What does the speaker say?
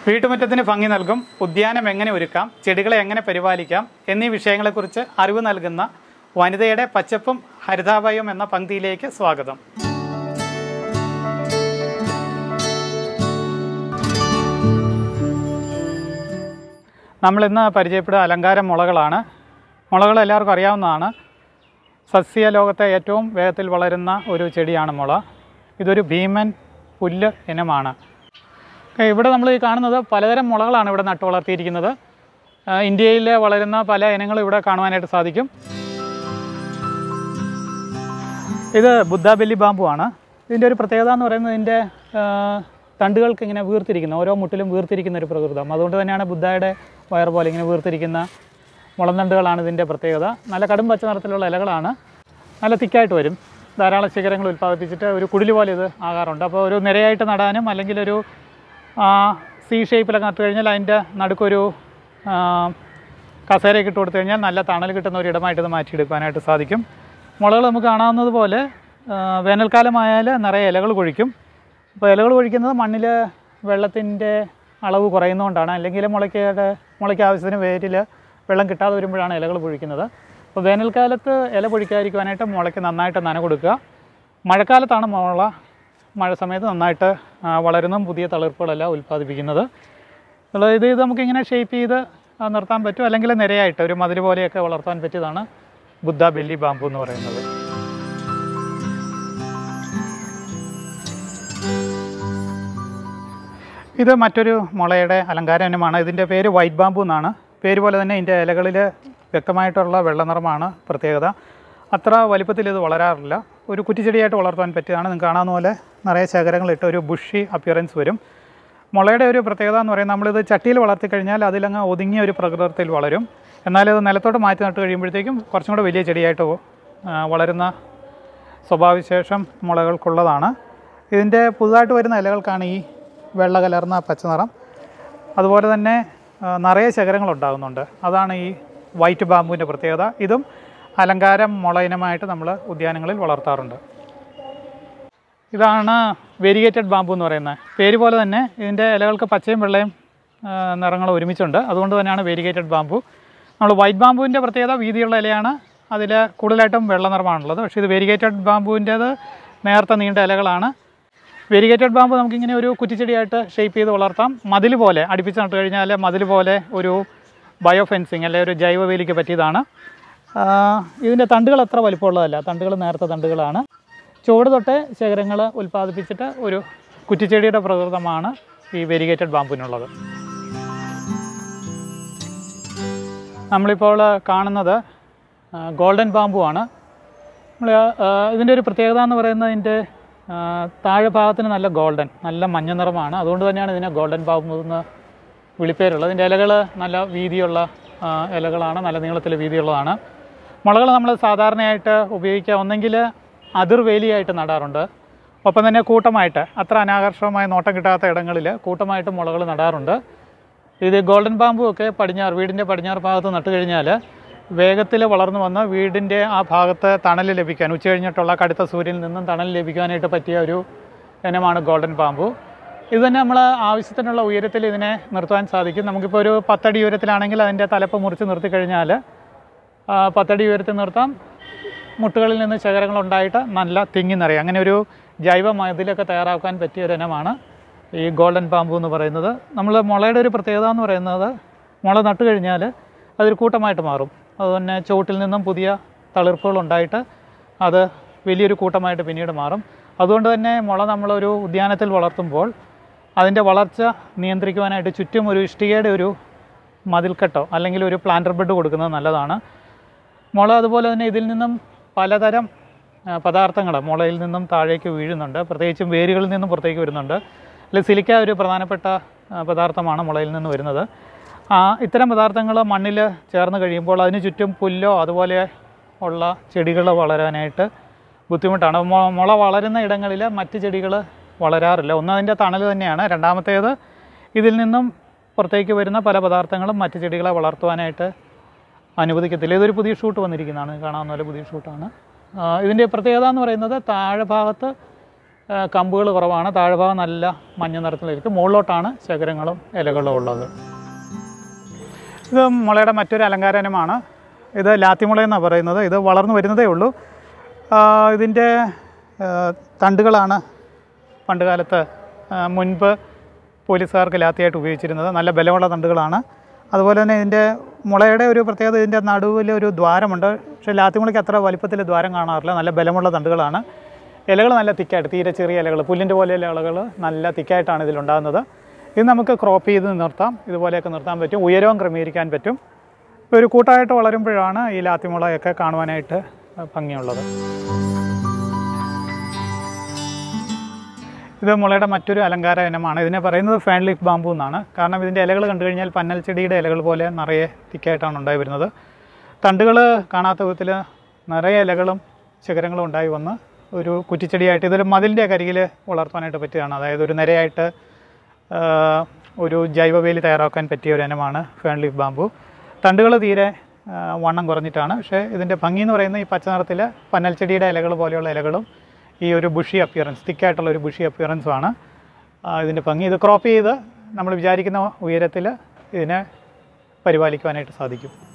വീട്ടുമുറ്റത്തിന് ഭംഗി നൽകും ഉദ്യാനം എങ്ങനെ ഒരുക്കാം ചെടികളെ എങ്ങനെ പരിപാലിക്കാം എന്നീ വിഷയങ്ങളെക്കുറിച്ച് അറിവ് നൽകുന്ന വനിതയുടെ പച്ചപ്പും ഹരിതാഭയും എന്ന പങ്ക്തിയിലേക്ക് സ്വാഗതം നമ്മളിന്ന് പരിചയപ്പെടുക അലങ്കാര മുളകളാണ് മുളകൾ എല്ലാവർക്കും അറിയാവുന്നതാണ് സസ്യ ലോകത്തെ ഏറ്റവും വേഗത്തിൽ വളരുന്ന ഒരു ചെടിയാണ് മുള ഇതൊരു ഭീമൻ പുല്ല് ഇനമാണ് ഓക്കേ, ഇവിടെ നമ്മൾ ഈ കാണുന്നത് പലതരം മുളകളാണ് ഇവിടെ നട്ടു വളർത്തിയിരിക്കുന്നത് ആ, ഇന്ത്യയിൽ വളരുന്ന പല ഇനങ്ങളും ഇവിടെ കാണുവാനായിട്ട് സാധിക്കും ഇത് ബുദ്ധാബെല്ലി ബാമ്പു ആണ് ഇതിൻ്റെ ഒരു പ്രത്യേകത എന്ന് പറയുന്നത് ഇതിൻ്റെ ആ, തണ്ടുകൾക്ക് ഇങ്ങനെ വീർത്തിരിക്കുന്ന ഓരോ മുട്ടിലും വീർത്തിരിക്കുന്ന ഒരു പ്രകൃതം അതുകൊണ്ട് തന്നെയാണ് ബുദ്ധയുടെ വയർ പോലെ ഇങ്ങനെ വീർത്തിരിക്കുന്ന മുളന്തണ്ടുകളാണ് ഇതിൻ്റെ പ്രത്യേകത നല്ല കടും പച്ച നിറത്തിലുള്ള ഇലകളാണ് നല്ല തിക്കായിട്ട് വരും ധാരാളം ശിഖരങ്ങൾ ഉൽപ്പാദിപ്പിച്ചിട്ട് ഒരു കുടില് പോലെ ഇത് ആകാറുണ്ട് അപ്പോൾ ഒരു നിരയായിട്ട് നടാനും അല്ലെങ്കിൽ ഒരു സി ഷേപ്പിലൊക്കെ നട്ട് കഴിഞ്ഞാൽ അതിൻ്റെ നടുക്കൊരു ആ, കസേരയൊക്കെ ഇട്ട് കൊടുത്തു കഴിഞ്ഞാൽ നല്ല തണൽ കിട്ടുന്ന ഒരു ഇടമായിട്ട് ഇത് മാറ്റിയെടുക്കാനായിട്ട് സാധിക്കും മുളകൾ നമുക്ക് കാണാവുന്നത് പോലെ ആ, വേനൽക്കാലമായാൽ നിറയെ ഇലകൾ കൊഴിക്കും അപ്പോൾ ഇലകൾ കൊഴിക്കുന്നത് മണ്ണിൽ വെള്ളത്തിൻ്റെ അളവ് കുറയുന്നതുകൊണ്ടാണ് അല്ലെങ്കിൽ മുളയ്ക്കയുടെ മുളയ്ക്ക് ആവശ്യത്തിന് വേരിൽ വെള്ളം കിട്ടാതെ വരുമ്പോഴാണ് ഇലകൾ പൊഴിക്കുന്നത് അപ്പോൾ വേനൽക്കാലത്ത് ഇല പൊഴിക്കാതിരിക്കുവാനായിട്ട് മുളയ്ക്ക് നന്നായിട്ട് നന കൊടുക്കുക മഴക്കാലത്താണ് മുള മഴ സമയത്ത് നന്നായിട്ട് ആ, വളരുന്നതും പുതിയ തളിർപ്പുകളെല്ലാം ഉൽപ്പാദിപ്പിക്കുന്നത് ഉള്ള ഇത് ഇത് നമുക്കിങ്ങനെ ഷേപ്പ് ചെയ്ത് ആ, നിർത്താൻ പറ്റും അല്ലെങ്കിൽ നിരയായിട്ട് ഒരു മതിൽ പോലെയൊക്കെ വളർത്താൻ പറ്റിയതാണ് ബുദ്ധ ബെല്ലി ബാമ്പു എന്ന് പറയുന്നത് ഇത് മറ്റൊരു മുളയുടെ അലങ്കാര ഇനമാണ് ഇതിൻ്റെ പേര് വൈറ്റ് ബാമ്പു എന്നാണ് പേര് പോലെ തന്നെ ഇതിൻ്റെ ഇലകളിൽ വ്യക്തമായിട്ടുള്ള വെള്ള നിറമാണ് പ്രത്യേകത അത്ര വലിപ്പത്തിൽ ഇത് വളരാറില്ല ഒരു കുറ്റിച്ചെടിയായിട്ട് വളർത്താൻ പറ്റിയതാണ് നിങ്ങൾക്ക് കാണാവുന്ന പോലെ നിറയെ ശേഖരങ്ങളിട്ട് ഒരു ബുഷി അപ്പിയറൻസ് വരും മുളയുടെ ഒരു പ്രത്യേകത എന്ന് പറയുന്നത് നമ്മളിത് ചട്ടിയിൽ വളർത്തി കഴിഞ്ഞാൽ അതിലങ്ങ് ഒതുങ്ങിയ ഒരു പ്രകൃതത്തിൽ വളരും എന്നാൽ ഇത് നിലത്തോട്ട് മാറ്റി നട്ട് കഴിയുമ്പോഴത്തേക്കും കുറച്ചും കൂടെ വലിയ ചെടിയായിട്ട് ആ, വളരുന്ന സ്വഭാവവിശേഷം മുളകൾക്കുള്ളതാണ് ഇതിൻ്റെ പുതുതായിട്ട് വരുന്ന ഇലകൾക്കാണ് ഈ വെള്ള കലർന്ന പച്ച നിറം അതുപോലെ തന്നെ ആ, നിറയെ ശകരങ്ങൾ ഉണ്ടാകുന്നുണ്ട് അതാണ് ഈ വൈറ്റ് ബാമ്പുവിൻ്റെ പ്രത്യേകത ഇതും അലങ്കാരം മുള ഇനമായിട്ട് നമ്മൾ ഉദ്യാനങ്ങളിൽ വളർത്താറുണ്ട് ഇതാണ് വേരിഗേറ്റഡ് ബാമ്പു എന്ന് പറയുന്നത് പേര് പോലെ തന്നെ ഇതിൻ്റെ ഇലകൾക്ക് പച്ചയും വെള്ളയും ആ, നിറങ്ങൾ ഒരുമിച്ചുണ്ട് അതുകൊണ്ട് തന്നെയാണ് വേരിഗേറ്റഡ് ബാമ്പു നമ്മൾ വൈറ്റ് ബാമ്പുവിൻ്റെ പ്രത്യേകത വീതിയുള്ള ഇലയാണ് അതിൽ കൂടുതലായിട്ടും വെള്ള നിറമാണുള്ളത് പക്ഷേ ഇത് വേരിഗേറ്റഡ് ബാമ്പുവിൻ്റേത് നേർത്ത നീണ്ട ഇലകളാണ് വേരിഗേറ്റഡ് ബാമ്പ് നമുക്കിങ്ങനെ ഒരു കുറ്റിച്ചെടിയായിട്ട് ഷേപ്പ് ചെയ്ത് വളർത്താം മതിൽ പോലെ അടുപ്പിച്ച് നട്ട് കഴിഞ്ഞാൽ മതിൽ പോലെ ഒരു ബയോ ഫെൻസിങ് അല്ലെങ്കിൽ ഒരു ജൈവവേലിക്ക് പറ്റിയതാണ് ആ, ഇതിൻ്റെ തണ്ടുകൾ അത്ര വലിപ്പമുള്ളതല്ല തണ്ടുകൾ നേർത്ത തണ്ടുകളാണ് ചുവട് തൊട്ട് ശേഖരങ്ങൾ ഉൽപ്പാദിപ്പിച്ചിട്ട് ഒരു കുറ്റിച്ചെടിയുടെ പ്രകൃതമാണ് ഈ വെരിഗേറ്റഡ് ബാമ്പുവിനുള്ളത് നമ്മളിപ്പോൾ കാണുന്നത് ആ, ഗോൾഡൻ ബാമ്പു ആണ് നമ്മൾ ഇതിൻ്റെ ഒരു പ്രത്യേകത എന്ന് പറയുന്നത് ഇതിൻ്റെ ആ, താഴെ ഭാഗത്തിന് നല്ല ഗോൾഡൻ നല്ല മഞ്ഞ നിറമാണ് അതുകൊണ്ട് തന്നെയാണ് ഇതിനെ ഗോൾഡൻ ബാമ്പു എന്ന് വിളിപ്പേരുള്ളത് ഇതിൻ്റെ ഇലകൾ നല്ല വീതിയുള്ള ആ, ഇലകളാണ് നല്ല നീളത്തിൽ വീതിയുള്ളതാണ് മുളകൾ നമ്മൾ സാധാരണയായിട്ട് ഉപയോഗിക്കുക ഒന്നെങ്കിൽ അതിർവേലിയായിട്ട് നടാറുണ്ട് ഒപ്പം തന്നെ കൂട്ടമായിട്ട് അത്ര അനാകർഷകമായ നോട്ടം കിട്ടാത്ത ഇടങ്ങളിൽ കൂട്ടമായിട്ട് മുളകൾ നടാറുണ്ട് ഇത് ഗോൾഡൻ ബാമ്പു ഒക്കെ പടിഞ്ഞാറ് വീടിൻ്റെ പടിഞ്ഞാറ് ഭാഗത്ത് നട്ട് കഴിഞ്ഞാൽ വേഗത്തിൽ വളർന്നു വന്ന് വീടിൻ്റെ ആ ഭാഗത്ത് തണൽ ലഭിക്കാൻ ഉച്ച കഴിഞ്ഞിട്ടുള്ള കടുത്ത സൂര്യനിൽ നിന്നും തണൽ ലഭിക്കാനായിട്ട് പറ്റിയ ഒരു ഇനമാണ് ഗോൾഡൻ ബാമ്പു ഇത് തന്നെ നമ്മൾ ആവശ്യത്തിനുള്ള ഉയരത്തിൽ ഇതിനെ നിർത്താൻ സാധിക്കും നമുക്കിപ്പോൾ ഒരു പത്തടി ഉയരത്തിലാണെങ്കിൽ അതിൻ്റെ തലപ്പ് മുറിച്ച് നിർത്തി കഴിഞ്ഞാൽ ആ, പത്തടി ഉയരത്തിൽ നിർത്താം മുട്ടുകളിൽ നിന്ന് ശകരങ്ങളുണ്ടായിട്ട് നല്ല തിങ്ങി നിറയും അങ്ങനെ ഒരു ജൈവ മതിലൊക്കെ തയ്യാറാക്കാൻ പറ്റിയ ഒരു ഇനമാണ് ഈ ഗോൾഡൻ പാമ്പു എന്ന് പറയുന്നത് നമ്മൾ മുളയുടെ ഒരു പ്രത്യേകത എന്ന് പറയുന്നത് മുള നട്ട് കഴിഞ്ഞാൽ അതൊരു കൂട്ടമായിട്ട് മാറും അതുതന്നെ ചുവട്ടിൽ നിന്നും പുതിയ തളിർപ്പുകൾ ഉണ്ടായിട്ട് അത് വലിയൊരു കൂട്ടമായിട്ട് പിന്നീട് മാറും അതുകൊണ്ട് തന്നെ മുള നമ്മളൊരു ഉദ്യാനത്തിൽ വളർത്തുമ്പോൾ അതിൻ്റെ വളർച്ച നിയന്ത്രിക്കുവാനായിട്ട് ചുറ്റും ഒരു ഇഷ്ടികയുടെ ഒരു മതിൽക്കെട്ടോ അല്ലെങ്കിൽ ഒരു പ്ലാന്റർ ബെഡ് കൊടുക്കുന്നത് നല്ലതാണ് മുള അതുപോലെ തന്നെ ഇതിൽ നിന്നും പലതരം പദാർത്ഥങ്ങൾ മുളയിൽ നിന്നും താഴേക്ക് വീഴുന്നുണ്ട് പ്രത്യേകിച്ചും വേരുകളിൽ നിന്നും പുറത്തേക്ക് വരുന്നുണ്ട് അല്ലെങ്കിൽ സിലിക്ക ഒരു പ്രധാനപ്പെട്ട ആ, പദാർത്ഥമാണ് മുളയിൽ നിന്ന് വരുന്നത് ആ, ഇത്തരം പദാർത്ഥങ്ങൾ മണ്ണിൽ ചേർന്ന് കഴിയുമ്പോൾ അതിന് ചുറ്റും പുല്ലോ അതുപോലെ ഉള്ള ചെടികൾ വളരാനായിട്ട് ബുദ്ധിമുട്ടാണ് മൊ- മുള വളരുന്ന ഇടങ്ങളിൽ മറ്റ് ചെടികൾ വളരാറില്ല ഒന്ന് അതിൻ്റെ തണൽ തന്നെയാണ് രണ്ടാമത്തേത് ഇതിൽ നിന്നും പുറത്തേക്ക് വരുന്ന പല പദാർത്ഥങ്ങളും മറ്റ് ചെടികളെ വളർത്തുവാനായിട്ട് അനുവദിക്കത്തില്ല ഇതൊരു പുതിയ ഷൂട്ട് വന്നിരിക്കുന്നതാണ് കാണാവുന്ന പോലെ പുതിയ ഷൂട്ടാണ് ആ, ഇതിൻ്റെ പ്രത്യേകത എന്ന് പറയുന്നത് താഴെ ഭാഗത്ത് കമ്പുകൾ കുറവാണ് താഴ്ഭാഗം നല്ല മഞ്ഞ നിറത്തിലിരിക്കും മുകളിലോട്ടാണ് ശകരങ്ങളും ഇലകളും ഉള്ളത് ഇത് മുളയുടെ മറ്റൊരു അലങ്കാര ഇനമാണ് ഇത് ലാത്തിമുള എന്നാണ് പറയുന്നത് ഇത് വളർന്നു വരുന്നതേ ഉള്ളൂ ആ, ഇതിൻ്റെ ആ, തണ്ടുകളാണ് പണ്ട് കാലത്ത് ആ, മുൻപ് പോലീസുകാർക്ക് ലാത്തിയായിട്ട് ഉപയോഗിച്ചിരുന്നത് നല്ല ബലമുള്ള തണ്ടുകളാണ് അതുപോലെ തന്നെ ഇതിൻ്റെ മുളയുടെ ഒരു പ്രത്യേകത ഇതിൻ്റെ നടുവിൽ ഒരു ദ്വാരമുണ്ട് പക്ഷേ ലാത്തിമുളയ്ക്ക് അത്ര വലിപ്പത്തിൽ ദ്വാരം കാണാറില്ല നല്ല ബലമുള്ള തണ്ടുകളാണ് ഇലകൾ നല്ല തിക്കായിട്ട് തീരെ ചെറിയ ഇലകൾ പുല്ലിൻ്റെ പോലെയുള്ള ഇലകൾ നല്ല തിക്കായിട്ടാണ് ഇതിലുണ്ടാകുന്നത് ഇത് നമുക്ക് ക്രോപ്പ് ചെയ്ത് നിർത്താം ഇതുപോലെയൊക്കെ നിർത്താൻ പറ്റും ഉയരവും ക്രമീകരിക്കാൻ പറ്റും ഒരു കൂട്ടമായിട്ട് വളരുമ്പോഴാണ് ഈ ലാത്തിമുളയൊക്കെ കാണുവാനായിട്ട് ഭംഗിയുള്ളത് ഇത് മുളയുടെ മറ്റൊരു അലങ്കാര ഇനമാണ് ഇതിനെ പറയുന്നത് ഫാൻ ലീഫ് ബാമ്പു എന്നാണ് കാരണം ഇതിൻ്റെ ഇലകൾ കണ്ടു കഴിഞ്ഞാൽ പന്നൽ ചെടിയുടെ ഇലകൾ പോലെ നിറയെ തിക്കായിട്ടാണ് ഉണ്ടായി വരുന്നത് തണ്ടുകൾ കാണാത്ത വിധത്തിൽ നിറയെ ഇലകളും ശിഖരങ്ങളും ഉണ്ടായി വന്ന് ഒരു കുറ്റിച്ചെടിയായിട്ട് ഇതൊരു മതിലിൻ്റെ കരികിൽ വളർത്താനായിട്ട് പറ്റിയതാണ് അതായത് ഒരു നിരയായിട്ട് ആ, ഒരു ജൈവവേലി തയ്യാറാക്കാൻ പറ്റിയ ഒരു ഇനമാണ് ഫേൺ ലീഫ് ബാമ്പു തണ്ടുകൾ തീരെ ആ, വണ്ണം കുറഞ്ഞിട്ടാണ് പക്ഷേ ഇതിൻ്റെ ഭംഗി എന്ന് പറയുന്നത് ഈ പച്ച നിറത്തിൽ പന്നൽച്ചെടിയുടെ ഇലകൾ പോലെയുള്ള ഇലകളും ഈ ഒരു ബുഷി അപ്പിയറൻസ് തിക്കായിട്ടുള്ള ഒരു ബുഷി അപ്പിയറൻസുമാണ് ഇതിൻ്റെ ഭംഗി ഇത് ക്രോപ്പ് ചെയ്ത് നമ്മൾ വിചാരിക്കുന്ന ഉയരത്തിൽ ഇതിനെ പരിപാലിക്കുവാനായിട്ട് സാധിക്കും